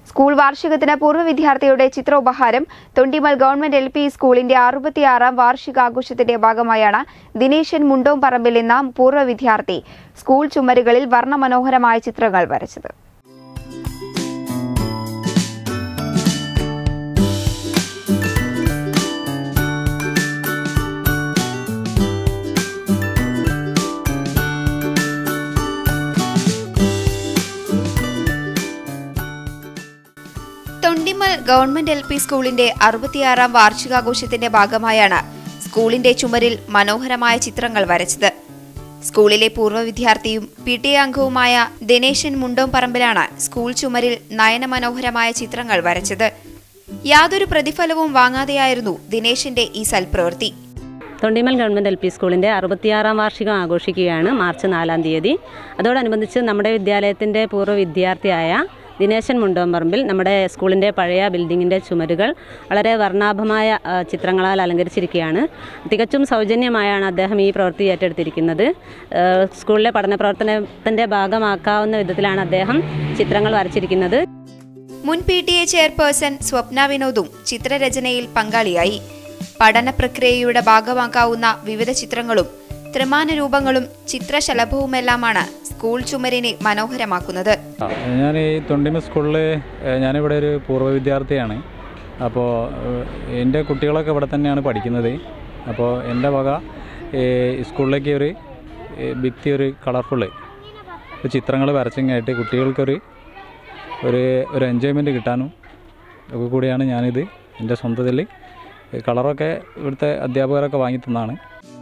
school വാർഷികത്തിന് പൂർവ്വ വിദ്യാർത്ഥിയുടെ ചിത്രോപഹാരം തൊണ്ടിമൽ ഗവൺമെന്റ് എൽ പി സ്കൂളിന്റെ അറുപത്തിയാറാം വാർഷികാഘോഷത്തിന്റെ ഭാഗമായാണ് ദിനേശൻ മുണ്ടോം പറമ്പിൽ എന്ന പൂർവ്വ വിദ്യാർത്ഥി സ്കൂൾ ചുമരുകളിൽ വർണ്ണമനോഹരമായ ചിത്രങ്ങൾ വരച്ചത് തൊണ്ടിമൽ ഗവൺമെന്റ് എൽ പി സ്കൂളിന്റെ അറുപത്തിയാറാം വാർഷികാഘോഷത്തിന്റെ ഭാഗമായാണ് സ്കൂളിന്റെ ചുമരിൽ മനോഹരമായ ചിത്രങ്ങൾ വരച്ചത് സ്കൂളിലെ പൂർവ്വ വിദ്യാർത്ഥിയും പി ടി എ അംഗവുമായ ദിനേശൻ മുണ്ടോം പറമ്പിലാണ് സ്കൂൾ ചുമരിൽ നയനമനോഹരമായ ചിത്രങ്ങൾ വരച്ചത് യാതൊരു പ്രതിഫലവും വാങ്ങാതെയായിരുന്നു ദിനേശന്റെ ഈ സൽപ്രവൃത്തി തൊണ്ടിമൽ ഗവൺമെൻറ് എൽ പി സ്കൂളിൻ്റെ അറുപത്തിയാറാം വാർഷികം ആഘോഷിക്കുകയാണ് മാർച്ച് നാലാം തീയതി അതോടനുബന്ധിച്ച് നമ്മുടെ വിദ്യാലയത്തിൻ്റെ പൂർവ്വ വിദ്യാർത്ഥിയായ ദിനേശൻ മുണ്ടോമ്പറമ്പിൽ നമ്മുടെ സ്കൂളിൻ്റെ പഴയ ബിൽഡിങ്ങിൻ്റെ ചുമരുകൾ വളരെ വർണ്ണാഭമായ ആ, ചിത്രങ്ങളാൽ അലങ്കരിച്ചിരിക്കുകയാണ് തികച്ചും സൗജന്യമായാണ് അദ്ദേഹം ഈ പ്രവൃത്തി ഏറ്റെടുത്തിരിക്കുന്നത് ആ, സ്കൂളിലെ പഠന പ്രവർത്തനത്തിൻ്റെ ഭാഗമാക്കാവുന്ന വിധത്തിലാണ് അദ്ദേഹം ചിത്രങ്ങൾ വരച്ചിരിക്കുന്നത് മുൻ P T A chairperson Swapna വിനോദും ചിത്രരചനയിൽ പങ്കാളിയായി പഠന പ്രക്രിയയുടെ ഭാഗമാക്കാവുന്ന വിവിധ ചിത്രങ്ങളും ത്രിമാന രൂപങ്ങളും ചിത്രശലഭവുമെല്ലാമാണ് സ്കൂൾ ചുമരിനെ മനോഹരമാക്കുന്നത് ആ, ഞാൻ ഈ തൊണ്ടിമ സ്കൂളിൽ ഞാനിവിടെ ഒരു പൂർവ്വ വിദ്യാർത്ഥിയാണ് അപ്പോൾ ഏഹ്, എൻ്റെ കുട്ടികളൊക്കെ ഇവിടെ തന്നെയാണ് പഠിക്കുന്നത് അപ്പോൾ എൻ്റെ വക ഈ സ്കൂളിലേക്ക് ഒരു ഏഹ്, ഭിത്തി ഒരു കളർഫുള്ള് ചിത്രങ്ങൾ വരച്ചിങ്ങായിട്ട് കുട്ടികൾക്കൊരു ഒരു ഒരു എൻജോയ്മെൻറ്റ് കിട്ടാനും ഒക്കെ കൂടിയാണ് ഞാനിത് എൻ്റെ സ്വന്തത്തിൽ കളറൊക്കെ ഇവിടുത്തെ അധ്യാപകരൊക്കെ വാങ്ങി തന്നാണ്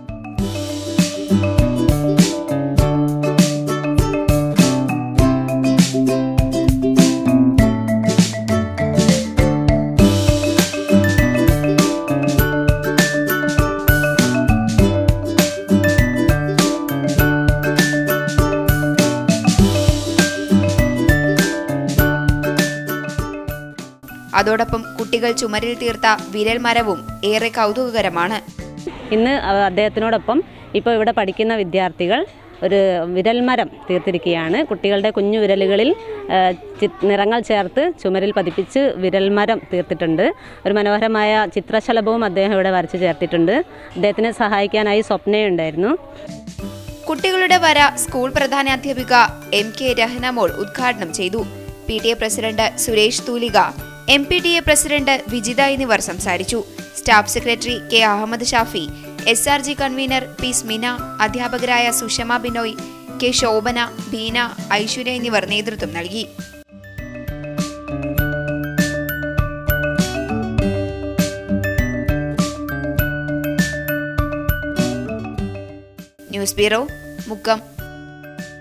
അതോടൊപ്പം കുട്ടികൾ ചുമരിൽ തീർത്ത വിരൽ മരവും ഏറെ കൗതുകകരമാണ് ഇന്ന് അഹ് അദ്ദേഹത്തിനോടൊപ്പം ഇപ്പോൾ ഇവിടെ പഠിക്കുന്ന വിദ്യാർത്ഥികൾ ഒരു വിരൽമരം തീർത്തിരിക്കുകയാണ് കുട്ടികളുടെ കുഞ്ഞു വിരലുകളിൽ ആഹ്, ചി- നിറങ്ങൾ ചേർത്ത് ചുമരിൽ പതിപ്പിച്ച് വിരൽമരം തീർത്തിട്ടുണ്ട് ഒരു മനോഹരമായ ചിത്രശലഭവും അദ്ദേഹം ഇവിടെ വരച്ച് ചേർത്തിട്ടുണ്ട് അദ്ദേഹത്തിനെ സഹായിക്കാനായി സ്വപ്നയുണ്ടായിരുന്നു കുട്ടികളുടെ വര സ്കൂൾ പ്രധാനാധ്യാപിക എം കെ രഹനമോൾ ഉദ്ഘാടനം ചെയ്തു P T A president Suresh Thoolika M P T A president Vijitha എന്നിവർ സംസാരിച്ചു staff secretary K Ahammed Shafi S R G convener P Smina അധ്യാപകരായ സുഷമ ബിനോയ് കെ ശോഭന ബീന ഐശ്വര്യ എന്നിവർ നേതൃത്വം നൽകി ന്യൂസ് ബ്യൂറോ മുക്കം